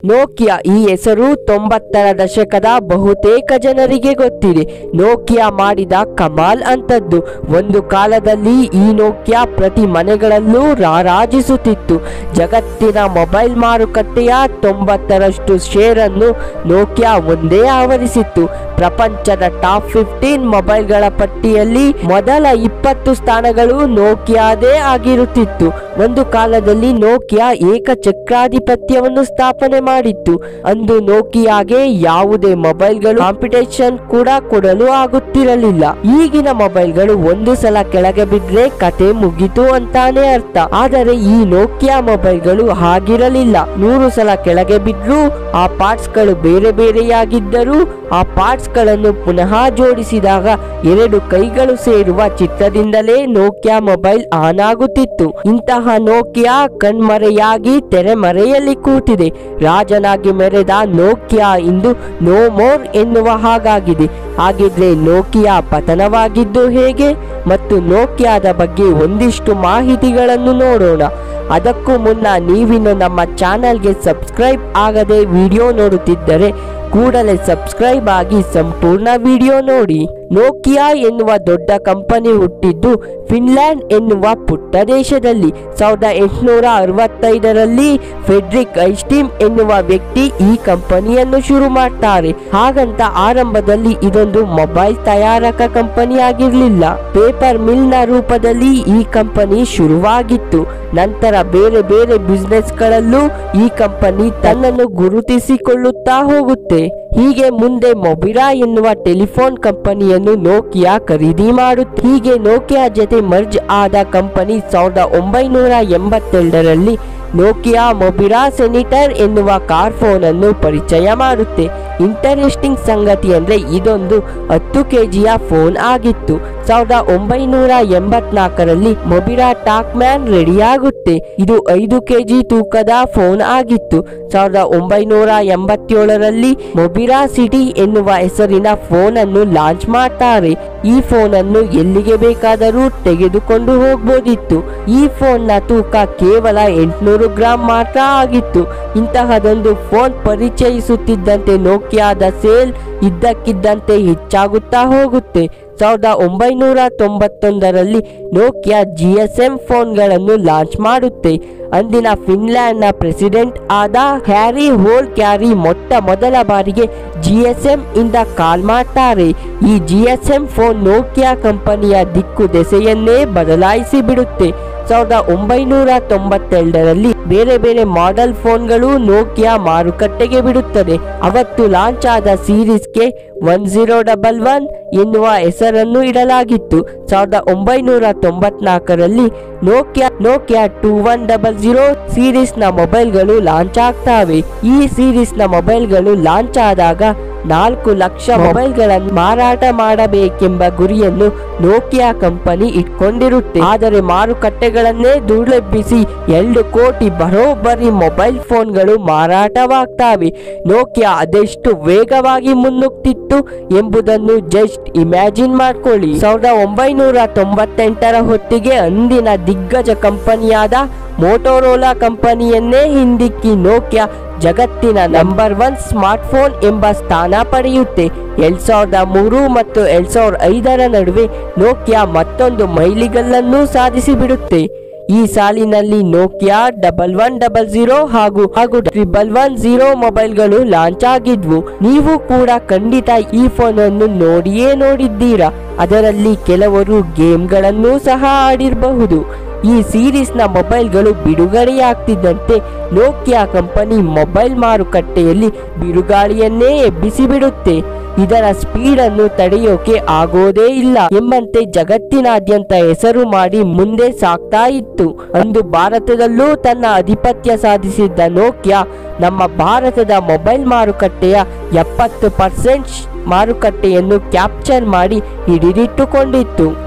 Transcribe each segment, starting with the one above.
Nokia ಈ ಹೆಸರು ತೊಂಬತ್ತರ ದಶಕದ ಬಹುತೇಕ ಜನರಿಗೆ ಗೊತ್ತಿದೆ ನೋಕಿಯಾ ಮಾಡಿದ ಕಮಾಲ್ ಅಂತದ್ದು ಒಂದು ಕಾಲದಲ್ಲಿ ಈ ನೋಕಿಯಾ ಪ್ರತಿ ಮನೆಗಳಲ್ಲೂ ರಾರಾಜಿಸುತ್ತಿತ್ತು ಜಗತ್ತಿನ ಮೊಬೈಲ್ ಮಾರುಕಟ್ಟೆಯ ತೊಂಬತ್ತರಷ್ಟು ಶೇರ್ ಅನ್ನು ನೋಕಿಯಾ ಒಂದೇ ಆವರಿಸಿತ್ತು ಪ್ರಪಂಚದ ಟಾಪ್ ಫಿಫ್ಟೀನ್ ಮೊಬೈಲ್ಗಳ ಪಟ್ಟಿಯಲ್ಲಿ ಮೊದಲ ಇಪ್ಪತ್ತು ಸ್ಥಾನಗಳು ನೋಕಿಯಾದೇ ಆಗಿರುತ್ತಿತ್ತು ಒಂದು ಕಾಲದಲ್ಲಿ ನೋಕಿಯಾ ಏಕಚಕ್ರಾಧಿಪತ್ಯವನ್ನು ಸ್ಥಾಪನೆ ಮಾಡಿತ್ತು ಅಂದು ನೋಕಿಯಾಗೆ ಯಾವುದೇ ಮೊಬೈಲ್ಗಳು ಕಾಂಪಿಟೇಷನ್ ಕೂಡ ಕೊಡಲು ಆಗುತ್ತಿರಲಿಲ್ಲ ಈಗಿನ ಮೊಬೈಲ್ಗಳು ಒಂದು ಸಲ ಕೆಳಗೆ ಬಿದ್ರೆ ಕತೆ ಮುಗಿತು ಅಂತಾನೆ ಅರ್ಥ ಆದರೆ ಈ ನೋಕಿಯಾ ಮೊಬೈಲ್ಗಳು ಹಾಗಿರಲಿಲ್ಲ ನೂರು ಸಲ ಕೆಳಗೆ ಬಿದ್ರೂ ಆ ಪಾರ್ಟ್ಸ್ ಗಳು ಬೇರೆ ಬೇರೆಯಾಗಿದ್ದರೂ ಆ ಪಾರ್ಟ್ಸ್ ಗಳನ್ನು ಪುನಃ ಜೋಡಿಸಿದಾಗ ಎರಡು ಕೈಗಳು ಸೇರುವ ಚಿತ್ರದಿಂದಲೇ ನೋಕಿಯಾ ಮೊಬೈಲ್ ಆನ್ ಆಗುತ್ತಿತ್ತು ಇಂತಹ ನೋಕಿಯಾ ಕಣ್ಮರೆಯಾಗಿ ತೆರೆಮರೆಯಲ್ಲಿ ಕೂತಿದೆ ರಾಜನಾಗಿ ಮೆರೆದ ನೋಕಿಯಾ ಇಂದು ನೋ ಮೋರ್ ಎನ್ನುವ ಹಾಗಾಗಿದೆ ಹಾಗಿದ್ರೆ ನೋಕಿಯಾ ಪತನವಾಗಿದ್ದು ಹೇಗೆ ಮತ್ತು ನೋಕಿಯಾದ ಬಗ್ಗೆ ಒಂದಿಷ್ಟು ಮಾಹಿತಿಗಳನ್ನು ನೋಡೋಣ ಅದಕ್ಕೂ ಮುನ್ನ ನೀವಿನ್ನು ನಮ್ಮ ಚಾನಲ್ಗೆ ಸಬ್ಸ್ಕ್ರೈಬ್ ಆಗದೆ ವಿಡಿಯೋ ನೋಡುತ್ತಿದ್ದರೆ ಕೂಡಲೇ ಸಬ್ಸ್ಕ್ರೈಬ್ ಆಗಿ ಸಂಪೂರ್ಣ ವಿಡಿಯೋ ನೋಡಿ ನೋಕಿಯಾ ಎನ್ನುವ ದೊಡ್ಡ ಕಂಪನಿ ಹುಟ್ಟಿದ್ದು ಫಿನ್ಲ್ಯಾಂಡ್ ಎನ್ನುವ ಪುಟ್ಟ ದೇಶದಲ್ಲಿ ಸಾವಿರದ ಎಂಟುನೂರ ಅರವತ್ತೈದರಲ್ಲಿ ಫೆಡ್ರಿಕ್ ಐಸ್ಟೀಮ್ ಎನ್ನುವ ವ್ಯಕ್ತಿ ಈ ಕಂಪನಿಯನ್ನು ಶುರು ಮಾಡ್ತಾರೆ ಹಾಗಂತ ಆರಂಭದಲ್ಲಿ ಇದೊಂದು ಮೊಬೈಲ್ ತಯಾರಕ ಕಂಪನಿ ಆಗಿರಲಿಲ್ಲ ಪೇಪರ್ ಮಿಲ್ ನ ರೂಪದಲ್ಲಿ ಈ ಕಂಪನಿ ಶುರುವಾಗಿತ್ತು ನಂತರ ಬೇರೆ ಬೇರೆ ಬಿಸ್ನೆಸ್ಗಳಲ್ಲೂ ಈ ಕಂಪನಿ ತನ್ನನ್ನು ಗುರುತಿಸಿಕೊಳ್ಳುತ್ತಾ ಹೋಗುತ್ತೆ ಹೀಗೆ ಮುಂದೆ ಮೊಬಿರಾ ಎನ್ನುವ ಟೆಲಿಫೋನ್ ಕಂಪನಿಯನ್ನು ನೋಕಿಯಾ ಖರೀದಿ ಮಾಡುತ್ತೆ ಹೀಗೆ ನೋಕಿಯಾ ಜೊತೆ ಮರ್ಜ್ ಆದ ಕಂಪನಿ ಸಾವಿರದ ಒಂಬೈನೂರ ಎಂಬತ್ತೆರಡರಲ್ಲಿ ನೋಕಿಯಾ ಮೊಬಿರಾ ಸೆನಿಟರ್ ಎನ್ನುವ ಕಾರ್ ಫೋನ್ ಅನ್ನು ಪರಿಚಯ ಮಾಡುತ್ತೆ ಇಂಟರೆಸ್ಟಿಂಗ್ ಸಂಗತಿ ಅಂದ್ರೆ ಇದೊಂದು ಹತ್ತು ಕೆಜಿಯ ಫೋನ್ ಆಗಿತ್ತು ಸಾವಿರದ ಒಂಬೈನೂರ ಎಂಬತ್ನಾಲ್ಕರಲ್ಲಿ ಮೊಬಿರಾ ಟಾಕ್ ಮ್ಯಾನ್ ರೆಡಿಯಾಗುತ್ತೆ ಇದು ಐದು ಕೆಜಿ ತೂಕದ ಫೋನ್ ಆಗಿತ್ತು ಸಾವಿರದ ಒಂಬೈನೂರ ಎಂಬತ್ತೇಳರಲ್ಲಿ ಮೊಬಿರಾ ಸಿಟಿ ಎನ್ನುವ ಹೆಸರಿನ ಫೋನ್ ಅನ್ನು ಲಾಂಚ್ ಮಾಡ್ತಾರೆ ಈ ಫೋನ್ ಅನ್ನು ಎಲ್ಲಿಗೆ ಬೇಕಾದರೂ ತೆಗೆದುಕೊಂಡು ಹೋಗ್ಬೋದಿತ್ತು ಈ ಫೋನ್ ನ ತೂಕ ಕೇವಲ ಎಂಟುನೂರು ಗ್ರಾಂ ಮಾತ್ರ ಆಗಿತ್ತು ಇಂತಹದೊಂದು ಫೋನ್ ಪರಿಚಯಿಸುತ್ತಿದ್ದಂತೆ ನೋಕಿಯಾದ ಸೇಲ್ ಇದ್ದಕ್ಕಿದ್ದಂತೆ ಹೆಚ್ಚಾಗುತ್ತಾ ಹೋಗುತ್ತೆ ಸಾವಿರದ ಒಂಬೈನೂರ ತೊಂಬತ್ತೊಂದರಲ್ಲಿ ನೋಕಿಯಾ ಜಿ ಎಸ್ ಎಂ ಫೋನ್ಗಳನ್ನು ಲಾಂಚ್ ಮಾಡುತ್ತೆ ಅಂದಿನ ಫಿನ್ಲ್ಯಾಂಡ್ನ ಪ್ರೆಸಿಡೆಂಟ್ ಆದ ಹ್ಯಾರಿ ಹೋಲ್ ಕ್ಯಾರಿ ಮೊಟ್ಟ ಮೊದಲ ಬಾರಿಗೆ ಜಿ ಎಸ್ ಎಂ ಇಂದ ಕಾಲ್ ಮಾಡ್ತಾರೆ ಈ G S M phone Nokia ಕಂಪನಿಯ ದಿಕ್ಕು ದೆಸೆಯನ್ನೇ ಬದಲಾಯಿಸಿ ಬಿಡುತ್ತೆ ಸಾವಿರದ ಒಂಬೈನೂರ ತೊಂಬತ್ತೆರಡರಲ್ಲಿ ಬೇರೆ ಬೇರೆ ಮಾಡೆಲ್ ಫೋನ್ಗಳು ನೋಕಿಯಾ ಮಾರುಕಟ್ಟೆಗೆ ಬಿಡುತ್ತದೆ ಅವತ್ತು ಲಾಂಚ್ ಆದ ಸೀರೀಸ್ಗೆ ಒನ್ ಜೀರೋ ಡಬಲ್ ಒನ್ ಎನ್ನುವ ಹೆಸರನ್ನು ಇಡಲಾಗಿತ್ತು ಸಾವಿರದ ಒಂಬೈನೂರ ತೊಂಬತ್ನಾಲ್ಕರಲ್ಲಿ Nokia Nokia two one double zero series ನ ಮೊಬೈಲ್ಗಳು ಲಾಂಚ್ ಆಗ್ತವೆ ಈ ಸೀರೀಸ್ ನ ಮೊಬೈಲ್ಗಳು ಲಾಂಚ್ ಆದಾಗ ನಾಲ್ಕು ಲಕ್ಷ ಮೊಬೈಲ್ಗಳನ್ನು ಮಾರಾಟ ಮಾಡಬೇಕೆಂಬ ಗುರಿಯನ್ನು ನೋಕಿಯಾ ಕಂಪನಿ ಇಟ್ಕೊಂಡಿರುತ್ತೆ ಆದರೆ ಮಾರುಕಟ್ಟೆಗಳನ್ನೇ ದುರ್ಲೆಬ್ಬಿಸಿ ಎರಡು ಕೋಟಿ ಬರೋಬ್ಬರಿ ಮೊಬೈಲ್ ಫೋನ್ಗಳು ಮಾರಾಟವಾಗ್ತವೆ ನೋಕಿಯಾ ಅದೆಷ್ಟು ವೇಗವಾಗಿ ಮುನ್ನುಗ್ತಿತ್ತು ಎಂಬುದನ್ನು ಜಸ್ಟ್ ಇಮ್ಯಾಜಿನ್ ಮಾಡ್ಕೊಳ್ಳಿ ಸಾವಿರದ ಒಂಬೈನೂರ ತೊಂಬತ್ತೆಂಟರ ಹೊತ್ತಿಗೆ ಅಂದಿನ ದಿಗ್ಗಜ ಕಂಪನಿಯಾದ ಮೋಟೋರೋಲಾ ಕಂಪನಿಯನ್ನೇ ಹಿಂದಿಕ್ಕಿ ನೋಕಿಯಾ ಜಗತ್ತಿನ ನಂಬರ್ ಒನ್ ಸ್ಮಾರ್ಟ್ಫೋನ್ ಎಂಬ ಸ್ಥಾನ ಪಡೆಯುತ್ತೆ ಎರಡ್ ಸಾವಿರದ ಮೂರು ಮತ್ತು ಎರಡ್ ಸಾವಿರದ ಐದರ ನಡುವೆ ನೋಕಿಯಾ ಮತ್ತೊಂದು ಮೈಲಿಗಲ್ಲನ್ನು ಸಾಧಿಸಿ ಬಿಡುತ್ತೆ ಈ ಸಾಲಿನಲ್ಲಿ Nokia double one double zero ಹಾಗೂ ಹಾಗೂ ಟ್ರಿಬಲ್ ಒನ್ ಜೀರೋ ಮೊಬೈಲ್ಗಳು ಲಾಂಚ್ ಆಗಿದ್ವು ನೀವು ಕೂಡ ಖಂಡಿತ ಈ ಫೋನ್ ಅನ್ನು ನೋಡಿಯೇ ನೋಡಿದ್ದೀರಾ ಅದರಲ್ಲಿ ಕೆಲವರು ಗೇಮ್ಗಳನ್ನು ಸಹ ಆಡಿರಬಹುದು ಈ ಸೀರೀಸ್ನ ಮೊಬೈಲ್ಗಳು ಬಿಡುಗಡೆಯಾಗ್ತಿದ್ದಂತೆ ನೋಕಿಯಾ ಕಂಪನಿ ಮೊಬೈಲ್ ಮಾರುಕಟ್ಟೆಯಲ್ಲಿ ಬಿರುಗಾಳಿಯನ್ನೇ ಎಬ್ಬಿಸಿ ಬಿಡುತ್ತೆ ಇದರ ಸ್ಪೀಡ್ ಅನ್ನು ತಡೆಯೋಕೆ ಆಗೋದೇ ಇಲ್ಲ ಎಂಬಂತೆ ಜಗತ್ತಿನಾದ್ಯಂತ ಹೆಸರು ಮಾಡಿ ಮುಂದೆ ಸಾಗ್ತಾ ಇತ್ತು ಅಂದು ಭಾರತದಲ್ಲೂ ತನ್ನ ಅಧಿಪತ್ಯ ಸಾಧಿಸಿದ್ದ ನೋಕಿಯಾ ನಮ್ಮ ಭಾರತದ ಮೊಬೈಲ್ ಮಾರುಕಟ್ಟೆಯ ಎಪ್ಪತ್ತು ಪರ್ಸೆಂಟ್ ಮಾರುಕಟ್ಟೆಯನ್ನು ಕ್ಯಾಪ್ಚರ್ ಮಾಡಿ ಹಿಡಿದಿಟ್ಟುಕೊಂಡಿತ್ತು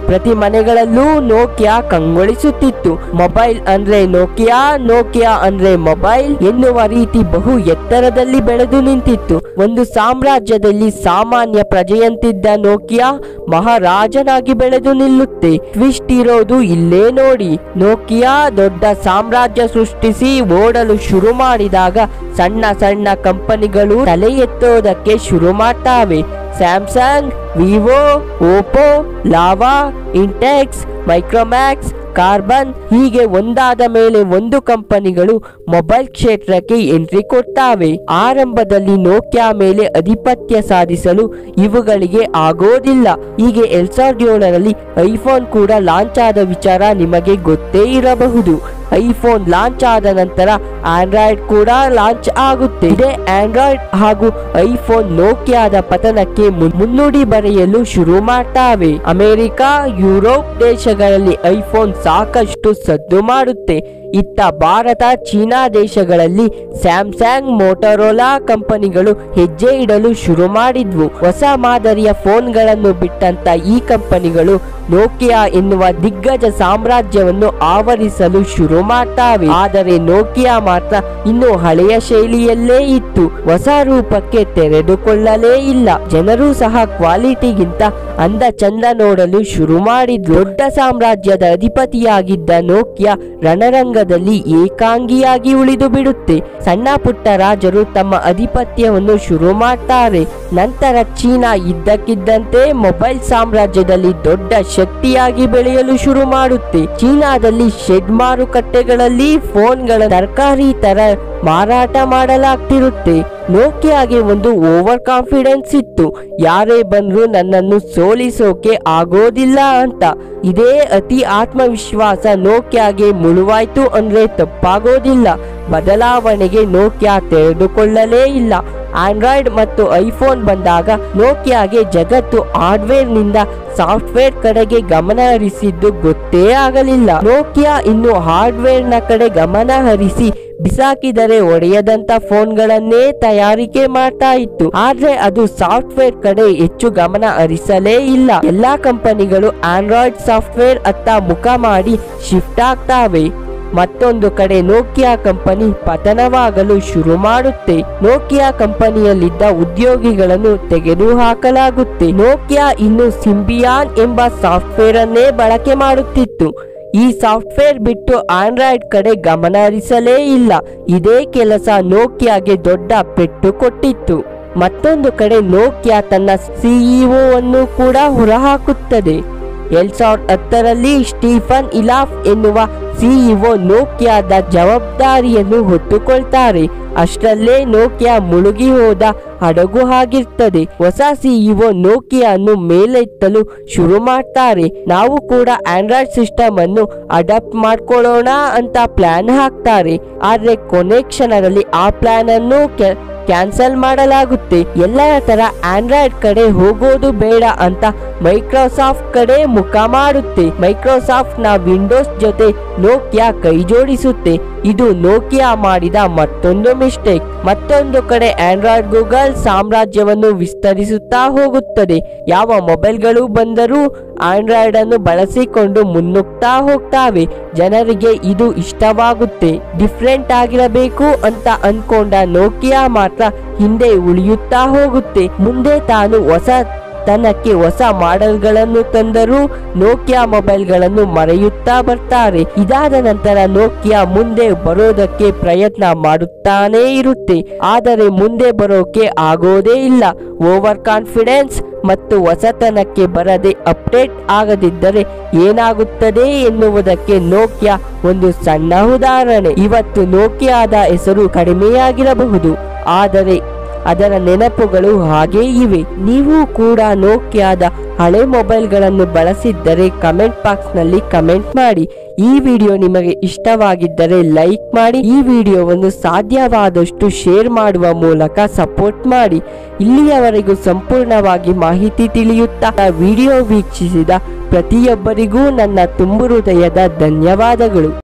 ಪ್ರತಿ ಮನೆಗಳಲ್ಲೂ ನೋಕಿಯಾ ಕಂಗೊಳಿಸುತ್ತಿತ್ತು ಮೊಬೈಲ್ ಅಂದ್ರೆ ನೋಕಿಯಾ ನೋಕಿಯಾ ಅಂದ್ರೆ ಮೊಬೈಲ್ ಎನ್ನುವ ರೀತಿ ಬಹು ಎತ್ತರದಲ್ಲಿ ಬೆಳೆದು ನಿಂತಿತ್ತು ಒಂದು ಸಾಮ್ರಾಜ್ಯದಲ್ಲಿ ಸಾಮಾನ್ಯ ಪ್ರಜೆಯಂತಿದ್ದ ನೋಕಿಯಾ ಮಹಾರಾಜನಾಗಿ ಬೆಳೆದು ನಿಲ್ಲುತ್ತೆ ಟ್ವಿಸ್ಟ್ ಇರೋದು ಇಲ್ಲೇ ನೋಡಿ ನೋಕಿಯಾ ದೊಡ್ಡ ಸಾಮ್ರಾಜ್ಯ ಸೃಷ್ಟಿಸಿ ಓಡಲು ಶುರು ಮಾಡಿದಾಗ ಸಣ್ಣ ಸಣ್ಣ ಕಂಪನಿಗಳು ತಲೆ ಎತ್ತೋದಕ್ಕೆ ಶುರು ಮಾಡ್ತಾವೆ Samsung Vivo Oppo Lava Intex Micromax Karbonn ಹೀಗೆ ಒಂದಾದ ಮೇಲೆ ಒಂದು ಕಂಪನಿಗಳು ಮೊಬೈಲ್ ಕ್ಷೇತ್ರಕ್ಕೆ ಎಂಟ್ರಿ ಕೊಡ್ತಾವೆ ಆರಂಭದಲ್ಲಿ ನೋಕಿಯಾ ಮೇಲೆ ಅಧಿಪತ್ಯ ಸಾಧಿಸಲು ಇವುಗಳಿಗೆ ಆಗೋದಿಲ್ಲ ಹೀಗೆ ಎರಡ್ ಸಾವಿರದ ಏಳರಲ್ಲಿ ಐಫೋನ್ ಕೂಡ ಲಾಂಚ್ ಆದ ವಿಚಾರ ನಿಮಗೆ ಗೊತ್ತೇ ಇರಬಹುದು ಐಫೋನ್ ಲಾಂಚ್ ಆದ ನಂತರ ಆಂಡ್ರಾಯ್ಡ್ ಕೂಡ ಲಾಂಚ್ ಆಗುತ್ತೆ ಇದೇ ಆಂಡ್ರಾಯ್ಡ್ ಹಾಗೂ ಐಫೋನ್ ನೋಕಿಯಾದ ಪತನಕ್ಕೆ ಮುನ್- ಮುನ್ನುಡಿ ಬರೆಯಲು ಶುರು ಮಾಡ್ತಾವೆ ಅಮೆರಿಕ ಯುರೋಪ್ ದೇಶಗಳಲ್ಲಿ ಐಫೋನ್ ಸಾಕಷ್ಟು ಸದ್ದು ಮಾಡುತ್ತೆ ಇತ್ತ ಭಾರತ ಚೀನಾ ದೇಶಗಳಲ್ಲಿ ಸ್ಯಾಮ್ಸಂಗ್ ಮೋಟರೋಲಾ ಕಂಪನಿಗಳು ಹೆಜ್ಜೆ ಇಡಲು ಶುರು ಮಾಡಿದ್ವು ಹೊಸ ಮಾದರಿಯ ಫೋನ್ಗಳನ್ನು ಬಿಟ್ಟಂತ ಈ ಕಂಪನಿಗಳು ನೋಕಿಯಾ ಎನ್ನುವ ದಿಗ್ಗಜ ಸಾಮ್ರಾಜ್ಯವನ್ನು ಆವರಿಸಲು ಶುರು ಮಾಡ್ತಾವೆ ಆದರೆ ನೋಕಿಯಾ ಮಾತ್ರ ಇನ್ನು ಹಳೆಯ ಶೈಲಿಯಲ್ಲೇ ಇತ್ತು ಹೊಸ ರೂಪಕ್ಕೆ ತೆರೆದುಕೊಳ್ಳಲೇ ಇಲ್ಲ ಜನರು ಸಹ ಕ್ವಾಲಿಟಿಗಿಂತ ಅಂದ ಚಂದ ನೋಡಲು ಶುರು ಮಾಡಿದ್ರು ದೊಡ್ಡ ಸಾಮ್ರಾಜ್ಯದ ಅಧಿಪತಿಯಾಗಿದ್ದ ನೋಕಿಯಾ ರಣರಂಗದಲ್ಲಿ ಏಕಾಂಗಿಯಾಗಿ ಉಳಿದು ಬಿಡುತ್ತೆ ಸಣ್ಣ ಪುಟ್ಟ ರಾಜರು ತಮ್ಮ ಅಧಿಪತ್ಯವನ್ನು ಶುರು ಮಾಡ್ತಾರೆ ನಂತರ ಚೀನಾ ಇದ್ದಕ್ಕಿದ್ದಂತೆ ಮೊಬೈಲ್ ಸಾಮ್ರಾಜ್ಯದಲ್ಲಿ ದೊಡ್ಡ ಶಕ್ತಿಯಾಗಿ ಬೆಳೆಯಲು ಶುರು ಮಾಡುತ್ತೆ ಚೀನಾದಲ್ಲಿ ಶೆಡ್ ಮಾರುಕಟ್ಟೆಗಳಲ್ಲಿ ಫೋನ್ಗಳ ತರಕಾರಿ ತರ ಮಾರಾಟ ಮಾಡಲಾಗ್ತಿರುತ್ತೆ ನೋಕಿಯಾಗೆ ಒಂದು ಓವರ್ ಕಾನ್ಫಿಡೆನ್ಸ್ ಇತ್ತು ಯಾರೇ ಬಂದ್ರು ನನ್ನನ್ನು ಸೋಲಿಸೋಕೆ ಆಗೋದಿಲ್ಲ ಅಂತ ಇದೇ ಅತಿ ಆತ್ಮವಿಶ್ವಾಸ ನೋಕಿಯಾಗೆ ಮುಳುವಾಯ್ತು ಅಂದ್ರೆ ತಪ್ಪಾಗೋದಿಲ್ಲ ಬದಲಾವಣೆಗೆ ನೋಕಿಯಾ ತೆರೆದುಕೊಳ್ಳಲೇ ಇಲ್ಲ ಆಂಡ್ರಾಯ್ಡ್ ಮತ್ತು ಐಫೋನ್ ಬಂದಾಗ ನೋಕಿಯಾಗೆ ಜಗತ್ತು ಹಾರ್ಡ್ವೇರ್ನಿಂದ ಸಾಫ್ಟ್ವೇರ್ ಕಡೆಗೆ ಗಮನ ಹರಿಸಿದ್ದು ಗೊತ್ತೇ ಆಗಲಿಲ್ಲ ನೋಕಿಯಾ ಇನ್ನು ಹಾರ್ಡ್ವೇರ್ನ ಕಡೆ ಗಮನ ಹರಿಸಿ ಬಿಸಾಕಿದರೆ ಒಡೆಯದಂತ ಫೋನ್ಗಳನ್ನೇ ತಯಾರಿಕೆ ಮಾಡ್ತಾ ಇತ್ತು ಆದ್ರೆ ಅದು ಸಾಫ್ಟ್ವೇರ್ ಕಡೆ ಹೆಚ್ಚು ಗಮನ ಹರಿಸಲೇ ಇಲ್ಲ ಎಲ್ಲಾ ಕಂಪನಿಗಳು ಆಂಡ್ರಾಯ್ಡ್ ಸಾಫ್ಟ್ವೇರ್ ಅತ್ತ ಮುಖ ಮಾಡಿ ಶಿಫ್ಟ್ ಆಗ್ತಾವೆ ಮತ್ತೊಂದು ಕಡೆ ನೋಕಿಯಾ ಕಂಪನಿ ಪತನವಾಗಲು ಶುರು ಮಾಡುತ್ತೆ ನೋಕಿಯಾ ಕಂಪನಿಯಲ್ಲಿದ್ದ ಉದ್ಯೋಗಿಗಳನ್ನು ತೆಗೆದುಹಾಕಲಾಗುತ್ತೆ ನೋಕಿಯಾ ಇನ್ನು ಸಿಂಬಿಯಾನ್ ಎಂಬ ಸಾಫ್ಟ್ವೇರ್ ಅನ್ನೇ ಬಳಕೆ ಮಾಡುತ್ತಿತ್ತು ಈ ಸಾಫ್ಟ್ವೇರ್ ಬಿಟ್ಟು ಆಂಡ್ರಾಯ್ಡ್ ಕಡೆ ಗಮನ ಹರಿಸಲೇ ಇಲ್ಲ ಇದೇ ಕೆಲಸ ನೋಕಿಯಾಗೆ ದೊಡ್ಡ ಪೆಟ್ಟು ಕೊಟ್ಟಿತ್ತು ಮತ್ತೊಂದು ಕಡೆ ನೋಕಿಯಾ ತನ್ನ ಸಿಇಒ ಅನ್ನು ಕೂಡ ಹೊರಹಾಕುತ್ತದೆ ಎರಡ್ ಸಾವಿರದ ಹತ್ತರಲ್ಲಿ ಸ್ಟೀಫನ್ ಇಲಾಫ್ ಎನ್ನುವ ಸಿಇಒ ನೋಕಿಯಾದ ಜವಾಬ್ದಾರಿಯನ್ನು ಹೊತ್ತುಕೊಳ್ತಾರೆ ಅಷ್ಟರಲ್ಲೇ ನೋಕಿಯಾ ಮುಳುಗಿ ಹೋದ ಹಡಗು ಆಗಿರ್ತದೆ ಹೊಸ ಸಿಇಒ ನೋಕಿಯಾನ್ನು ಮೇಲೆತ್ತಲು ಶುರು ಮಾಡ್ತಾರೆ ನಾವು ಕೂಡ ಆಂಡ್ರಾಯ್ಡ್ ಸಿಸ್ಟಮ್ ಅನ್ನು ಅಡಾಪ್ಟ್ ಮಾಡ್ಕೊಳ್ಳೋಣ ಅಂತ ಪ್ಲಾನ್ ಹಾಕ್ತಾರೆ ಆದ್ರೆ ಕೊನೆ ಕ್ಷಣದಲ್ಲಿ ಆ ಪ್ಲಾನ್ ಅನ್ನು ಕೆ- ಕ್ಯಾನ್ಸಲ್ ಮಾಡಲಾಗುತ್ತೆ ಎಲ್ಲರ ತರ ಆಂಡ್ರಾಯ್ಡ್ ಕಡೆ ಹೋಗೋದು ಬೇಡ ಅಂತ ಮೈಕ್ರೋಸಾಫ್ಟ್ ಕಡೆ ಮುಖ ಮಾಡುತ್ತೆ ಮೈಕ್ರೋಸಾಫ್ಟ್ ನ ವಿಂಡೋಸ್ ಜೊತೆ ನೋಕಿಯಾ ಕೈ ಜೋಡಿಸುತ್ತೆ ಇದು ನೋಕಿಯಾ ಮಾಡಿದ ಮತ್ತೊಂದು ಮಿಸ್ಟೇಕ್ ಮತ್ತೊಂದು ಕಡೆ ಆಂಡ್ರಾಯ್ಡ್ ಗೂಗಲ್ ಸಾಮ್ರಾಜ್ಯವನ್ನು ವಿಸ್ತರಿಸುತ್ತಾ ಹೋಗುತ್ತದೆ ಯಾವ ಮೊಬೈಲ್ಗಳು ಬಂದರೂ ಆಂಡ್ರಾಯ್ಡ್ ಅನ್ನು ಬಳಸಿಕೊಂಡು ಮುನ್ನುಗ್ತಾ ಹೋಗ್ತಾವೆ ಜನರಿಗೆ ಇದು ಇಷ್ಟವಾಗುತ್ತೆ ಡಿಫ್ರೆಂಟ್ ಆಗಿರಬೇಕು ಅಂತ ಅನ್ಕೊಂಡ ನೋಕಿಯಾ ಮಾತ್ರ ಹಿಂದೆ ಉಳಿಯುತ್ತಾ ಹೋಗುತ್ತೆ ಮುಂದೆ ತಾನು ಹೊಸ ತನಕ್ಕೆ ಹೊಸ ಮಾಡೆಲ್ಗಳನ್ನು ತಂದರೂ ನೋಕಿಯಾ ಮೊಬೈಲ್ಗಳನ್ನು ಮರೆಯುತ್ತಾ ಬರ್ತಾರೆ ಇದಾದ ನಂತರ ನೋಕಿಯಾ ಮುಂದೆ ಬರೋದಕ್ಕೆ ಪ್ರಯತ್ನ ಮಾಡುತ್ತಾನೇ ಇರುತ್ತೆ ಆದರೆ ಮುಂದೆ ಬರೋಕೆ ಆಗೋದೇ ಇಲ್ಲ ಓವರ್ ಕಾನ್ಫಿಡೆನ್ಸ್ ಮತ್ತು ಹೊಸತನಕ್ಕೆ ಬರದೆ ಅಪ್ಡೇಟ್ ಆಗದಿದ್ದರೆ ಏನಾಗುತ್ತದೆ ಎನ್ನುವುದಕ್ಕೆ ನೋಕಿಯಾ ಒಂದು ಸಣ್ಣ ಉದಾಹರಣೆ ಇವತ್ತು ನೋಕಿಯಾದ ಹೆಸರು ಕಡಿಮೆಯಾಗಿರಬಹುದು ಆದರೆ ಅದರ ನೆನಪುಗಳು ಹಾಗೇ ಇವೆ ನೀವು ಕೂಡ ನೋಕಿಯಾದ ಹಳೆ ಮೊಬೈಲ್ಗಳನ್ನು ಬಳಸಿದ್ದರೆ ಕಮೆಂಟ್ ಬಾಕ್ಸ್ನಲ್ಲಿ ಕಮೆಂಟ್ ಮಾಡಿ ಈ ವಿಡಿಯೋ ನಿಮಗೆ ಇಷ್ಟವಾಗಿದ್ದರೆ ಲೈಕ್ ಮಾಡಿ ಈ ವಿಡಿಯೋವನ್ನು ಸಾಧ್ಯವಾದಷ್ಟು ಶೇರ್ ಮಾಡುವ ಮೂಲಕ ಸಪೋರ್ಟ್ ಮಾಡಿ ಇಲ್ಲಿಯವರೆಗೂ ಸಂಪೂರ್ಣವಾಗಿ ಮಾಹಿತಿ ತಿಳಿಯುತ್ತಾ ವಿಡಿಯೋ ವೀಕ್ಷಿಸಿದ ಪ್ರತಿಯೊಬ್ಬರಿಗೂ ನನ್ನ ತುಂಬು ಹೃದಯದ ಧನ್ಯವಾದಗಳು